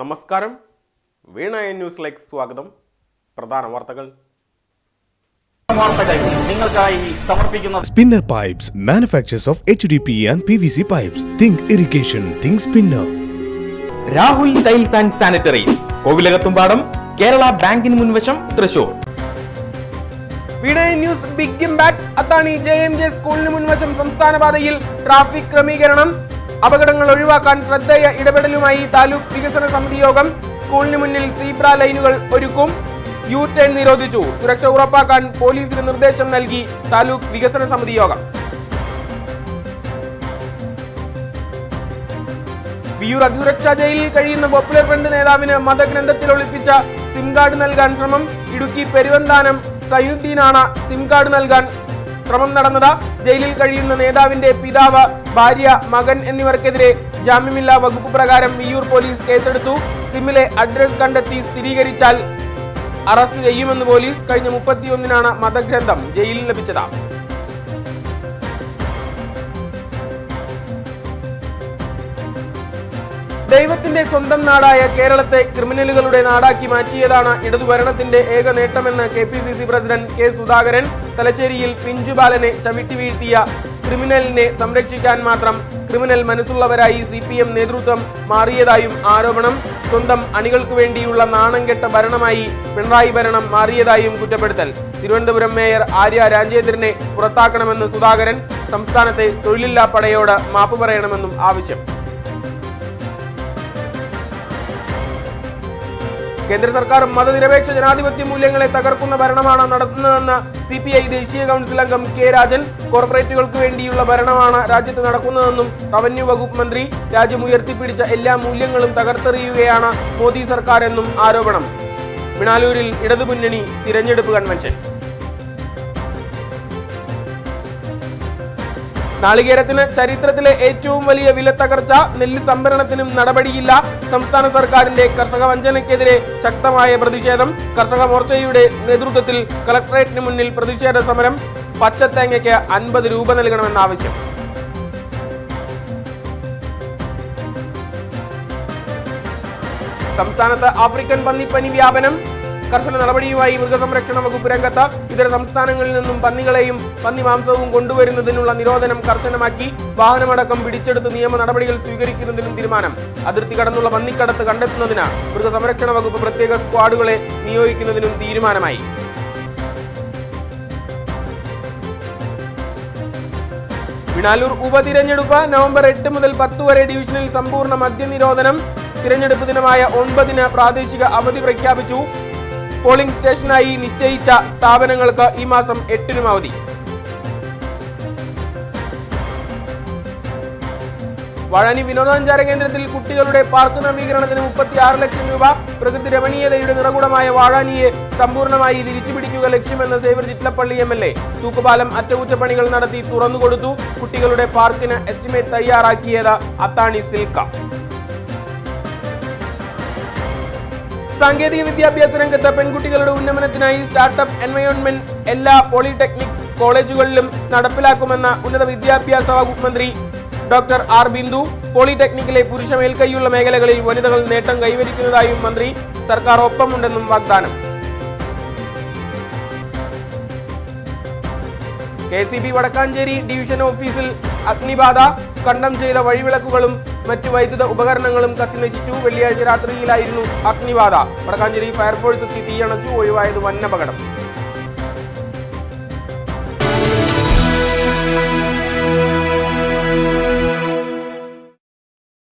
നമസ്കാരം വീണ എൻ ന്യൂസിലേക്ക് സ്വാഗതം പ്രധാന വാർത്തകൾ വാർത്തകൾ നിങ്ങൾക്കായി സമർപ്പിക്കുന്നത് Spinner Pipes manufactures of HDP and PVC pipes. Think irrigation, think spinner. Rahul tiles and sanitaries Kovilakathumpadam Kerala ബാങ്കിന് മുൻവശം തൃശൂർ വീണ N news big impact Athani J M J സ്കൂളിന് മുൻവശം സംസ്ഥാന പാതയിൽ ട്രാഫിക് ക്രമീകരണം അപകടങ്ങൾ ഒഴിവാക്കാൻ ശ്രദ്ധേയ ഇടപെടലുമായി താലൂക്ക് വികസന സമിതി യോഗം സ്കൂളിന് മുന്നിൽ സീബ്ര ലൈനുകൾ ഒരുക്കും യു ടേൺ നിരോധിച്ചു സുരക്ഷ ഉറപ്പാക്കാൻ പോലീസിന് നിർദ്ദേശം നൽകി താലൂക്ക് വികസന സമിതി യോഗം വിയൂർ അതിസുരക്ഷാ ജയിലിൽ കഴിയുന്ന പോപ്പുലർ ഫ്രണ്ട് നേതാവിന് മതഗ്രന്ഥത്തിൽ ഒളിപ്പിച്ച സിം കാർഡ് നൽകാൻ ശ്രമം ഇടുക്കി പെരുവന്താനം സൈനുദ്ദീനാണ് സിം കാർഡ് നൽകാൻ ശ്രമം നടന്നത് ജയിലിൽ കഴിയുന്ന നേതാവിന്റെ പിതാവ് ഭാര്യ മകൻ എന്നിവർക്കെതിരെ ജാമ്യമില്ലാ വകുപ്പ് പ്രകാരം വിയൂർ പോലീസ് കേസെടുത്തു സിമ്മിലെ അഡ്രസ് കണ്ടെത്തി സ്ഥിരീകരിച്ചാൽ അറസ്റ്റ് ചെയ്യുമെന്ന് പോലീസ് കഴിഞ്ഞ മുപ്പത്തിയൊന്നിനാണ് മതഗ്രന്ഥം ജയിലിൽ ലഭിച്ചത് ദൈവത്തിന്റെ സ്വന്തം നാടായ കേരളത്തെ ക്രിമിനലുകളുടെ നാടാക്കി മാറ്റിയതാണ് ഇടതുഭരണത്തിന്റെ ഏക നേട്ടമെന്ന് K P C C president K Sudhakaran തലശ്ശേരിയിൽ പിഞ്ചുബാലനെ ചവിട്ടി വീഴ്ത്തിയ ക്രിമിനലിനെ സംരക്ഷിക്കാൻ മാത്രം ക്രിമിനൽ മനസ്സുള്ളവരായി സി പി എം നേതൃത്വം മാറിയതായും ആരോപണം സ്വന്തം അണികൾക്ക് വേണ്ടിയുള്ള നാണംകെട്ട ഭരണമായി പിണറായി ഭരണം മാറിയതായും കുറ്റപ്പെടുത്തൽ തിരുവനന്തപുരം മേയർ ആര്യ രാജേന്ദ്രനെ പുറത്താക്കണമെന്ന് സുധാകരൻ സംസ്ഥാനത്തെ തൊഴിലില്ലാ പടയോട് മാപ്പ് പറയണമെന്നും ആവശ്യം കേന്ദ്ര സർക്കാർ മതനിരപേക്ഷ ജനാധിപത്യ മൂല്യങ്ങളെ തകർക്കുന്ന ഭരണമാണ് നടത്തുന്നതെന്ന് സി പി ഐ ദേശീയ കൗൺസിൽ അംഗം കെ രാജൻ കോർപ്പറേറ്റുകൾക്ക് വേണ്ടിയുള്ള ഭരണമാണ് രാജ്യത്ത് നടക്കുന്നതെന്നും റവന്യൂ വകുപ്പ് മന്ത്രി രാജ്യം ഉയർത്തിപ്പിടിച്ച എല്ലാ മൂല്യങ്ങളും തകർത്തെറിയുകയാണ് മോദി സർക്കാർ എന്നും ആരോപണം മിണാലൂരിൽ ഇടതുമുന്നണി തിരഞ്ഞെടുപ്പ് കൺവെൻഷൻ നാളികേരത്തിന് ചരിത്രത്തിലെ ഏറ്റവും വലിയ വിലത്തകർച്ച നെല്ല് സംഭരണത്തിനും നടപടിയില്ല സംസ്ഥാന സർക്കാരിന്റെ കർഷക വഞ്ചനയ്ക്കെതിരെ ശക്തമായ പ്രതിഷേധം കർഷക മോർച്ചയുടെ നേതൃത്വത്തിൽ കളക്ടറേറ്റിന് മുന്നിൽ പ്രതിഷേധ സമരം പച്ചത്തേങ്ങയ്ക്ക് അൻപത് രൂപ നൽകണമെന്ന ആവശ്യം സംസ്ഥാനത്ത് ആഫ്രിക്കൻ പന്നിപ്പനി വ്യാപനം കർശന നടപടിയുമായി മൃഗസംരക്ഷണ വകുപ്പ് രംഗത്ത് ഇതര സംസ്ഥാനങ്ങളിൽ നിന്നും പന്നികളെയും പന്നി മാംസവും കൊണ്ടുവരുന്നതിനുള്ള നിരോധനം കർശനമാക്കി വാഹനമടക്കം പിടിച്ചെടുത്ത് നിയമ നടപടികൾ സ്വീകരിക്കുന്നതിനും തീരുമാനം അതിർത്തി കടന്നുള്ള പന്നിക്കടത്ത് കണ്ടെത്തുന്നതിന് മൃഗസംരക്ഷണ വകുപ്പ് പ്രത്യേക സ്ക്വാഡുകളെ നിയോഗിക്കുന്നതിനും തീരുമാനമായി വിണാലൂർ ഉപതിരഞ്ഞെടുപ്പ് നവംബർ എട്ട് മുതൽ പത്ത് വരെ ഡിവിഷനിൽ സമ്പൂർണ്ണ മദ്യനിരോധനം തിരഞ്ഞെടുപ്പ് ദിനമായ ഒൻപതിന് പ്രാദേശിക അവധി പ്രഖ്യാപിച്ചു പോളിംഗ് സ്റ്റേഷനായി നിശ്ചയിച്ച സ്ഥാപനങ്ങൾക്ക് ഈ മാസം എട്ടിനും അവധി വാഴാനി വിനോദസഞ്ചാര കേന്ദ്രത്തിൽ കുട്ടികളുടെ പാർക്ക് നവീകരണത്തിന് മുപ്പത്തി ആറ് ലക്ഷം രൂപ പ്രകൃതി രമണീയതയുടെ നിറകുടമായ വാഴാനിയെ സമ്പൂർണ്ണമായി തിരിച്ചുപിടിക്കുക ലക്ഷ്യമെന്ന് Xavier Chittilappally M L A തൂക്കുപാലം അറ്റകുറ്റപ്പണികൾ നടത്തി തുറന്നുകൊടുത്തു കുട്ടികളുടെ പാർക്കിന് എസ്റ്റിമേറ്റ് തയ്യാറാക്കിയത് അത്താണി സിൽക്ക സാങ്കേതിക വിദ്യാഭ്യാസ രംഗത്ത് പെൺകുട്ടികളുടെ ഉന്നമനത്തിനായി സ്റ്റാർട്ടപ്പ് എൻവയോൺമെന്റ് എല്ലാ പോളിടെക്നിക് കോളേജുകളിലും നടപ്പിലാക്കുമെന്ന ഉന്നത വിദ്യാഭ്യാസ വകുപ്പ് മന്ത്രി ഡോക്ടർ ആർ ബിന്ദു പോളിടെക്നിക്കിലെ പുരുഷ മേൽക്കൈയുള്ള മേഖലകളിൽ വനിതകൾ നേട്ടം കൈവരിക്കുന്നതായും മന്ത്രി സർക്കാർ ഒപ്പമുണ്ടെന്നും വാഗ്ദാനം K C B Vadakkanchery division ഓഫീസിൽ അഗ്നിബാധ കണ്ടം ചെയ്ത വഴിവിളക്കുകളും മറ്റ് വൈദ്യുത ഉപകരണങ്ങളും കത്തിനശിച്ചു വെള്ളിയാഴ്ച രാത്രിയിലായിരുന്നു അഗ്നിബാധ വടക്കാഞ്ചേരി ഫയർഫോഴ്സ് എത്തി തീയണച്ചു ഒഴിവായത് വൻ അപകടം